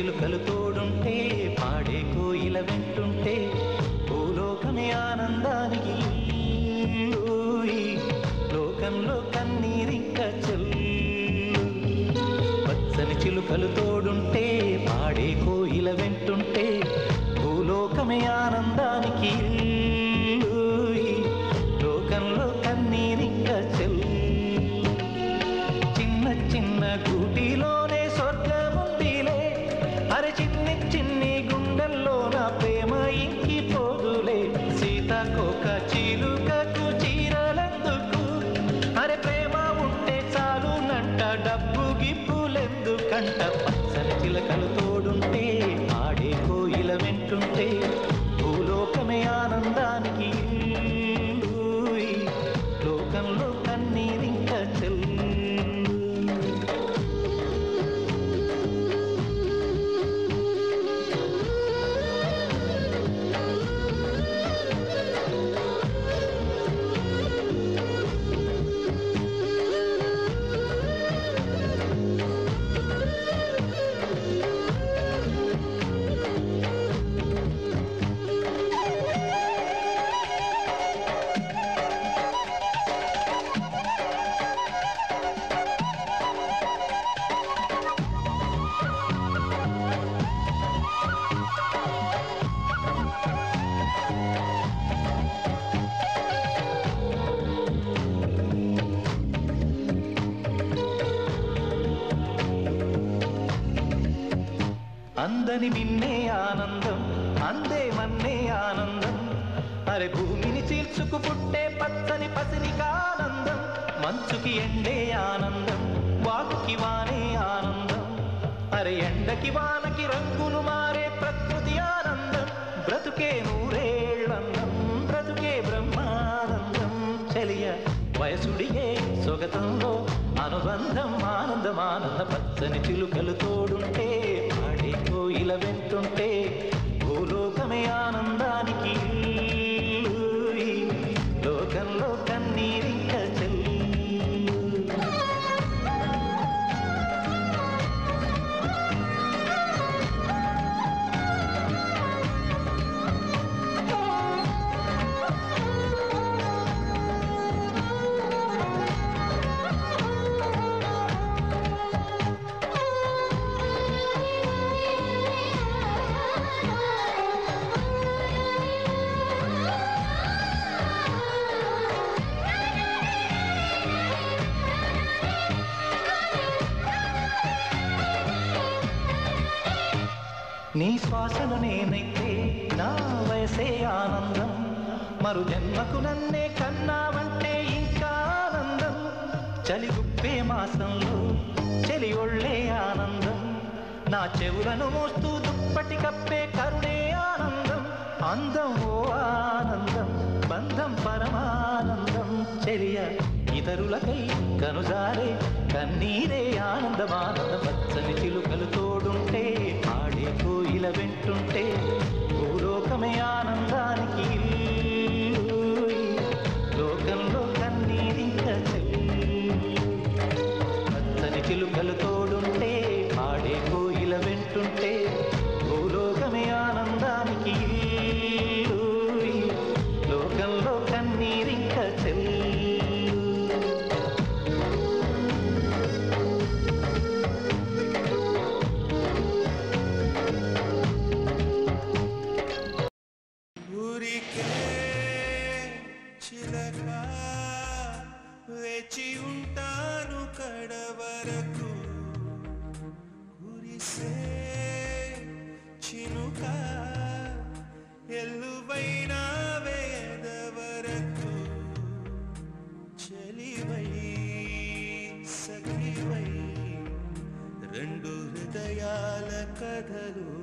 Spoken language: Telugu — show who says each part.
Speaker 1: చిలుకలు తోడుంటే పాడే కోయిల వెంటుంటే భూలోకమే ఆనందానికి ఊయి. లోకంలో కన్నీరింక చెల్లు పచ్చని చిలుకలు తోడుంటే పాడే కోయిల వెంటుంటే భూలోకమే ఆనందానికి ఊయి. లోకంలో కన్నీరింక చెల్లు చిన్న చిన్న గూటిలోనే స్వర్గముందిలే అరే చిన్ని చిన్ని గుండెల్లో నా ప్రేమ ఇంకి పోదులే సీతాకోక చిలుకకు చీరలెందుకు అరే ప్రేమ ఉంటే చాలునంట డబ్బు గిప్పులెందుకంట పచ్చని చిలకలు తోడుంటే ఆడే కోయిల వెంటుంటే భూలోకమే ఆనందానికి ఊయి. లోకంలో కన్నీరింక చెల్లు అందని మిన్నే ఆనందం అందే మన్నే ఆనందం అరే భూమిని చీల్చుకు పుట్టే పచ్చని పసినికి ఆనందం మంచుకి ఎండే ఆనందం వాకుకి వానే ఆనందం అరే ఎండకి వానకి రంగులు మారే ప్రకృతి ఆనందం బ్రతుకే నూరేళ్ళందం బ్రతుకే బ్రహ్మానందం చలియ వయసుడిగే సొగతంలో అనుబంధం ఆనందం ఆనంద పచ్చని చిలుకలు తోడుంటే ఆడే కోయిల వెంటుంటే భూలోకమే ఆనందానికి ఊయి. లోకంలో కన్నీరింక చెల్లు నీ శ్వాసను నేనైతే నా వయసే ఆనందం మరు జన్మకు నన్నే కన్నావంటే ఇంకా ఆనందం చలి గుప్పే మాసంలో చలి ఒళ్ళే ఆనందం నా చెవులను మోస్తూ దుప్పటి కప్పే కరుణే ఆనందం అందం ఓ ఆనందం బంధం పరమానందం చెలియ ఇతరులకై కనుజారే కన్నీరే ఆనందమానంద పచ్చని చిలుకలు తోడుంటే ఆడే కోయిల వెంటుంటే భూలోకమే ఆనందానికి ఇల్లూయి. లోకంలో కన్నీరింక చెల్లు పచ్చని చిలుకలు తోడుంటే ఆడే కోయిల వెంటుంటే భూలోకమే ఆనందానికి ఇల్లూయి. లోకంలో కన్నీరింక చెల్లు
Speaker 2: ఊరికే చిలక వేచి ఉంటాను కడవరకు కురిసే చినుక ఎల్లువైన వేదవరకు చెలివై సఖివై రెండు హృదయాల కథలు